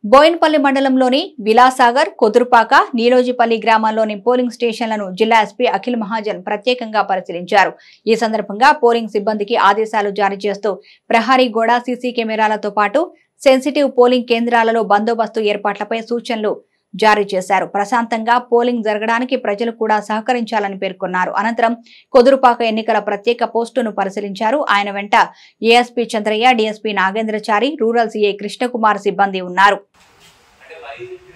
బోయిన్పల్లి మండలంలోని విలాసాగర్ కొదురుపాక నీలోజిపల్లి గ్రామాల్లోని పోలింగ్ స్టేషన్లను జిల్లా ఎస్పీ అఖిల్ మహాజన్ ప్రత్యేకంగా పరిశీలించారు ఈ సందర్భంగా పోలింగ్ సిబ్బందికి ఆదేశాలు జారీ చేస్తూ ప్రహరీ గోడ సీసీ కెమెరాలతో పాటు సెన్సిటివ్ పోలింగ్ కేంద్రాలలో బందోబస్తు ఏర్పాట్లపై సూచనలు జారీ చేశారు ప్రశాంతంగా పోలింగ్ జరగడానికి ప్రజలు కూడా సహకరించాలని పేర్కొన్నారు అనంతరం కొదురుపాక ఎన్నికల ప్రత్యేక పోస్టును పరిశీలించారు ఆయన వెంట ASP Chandraiah DSP Nagendrachari rural CI Krishnakumar సిబ్బంది ఉన్నారు అంటే వైద్యులు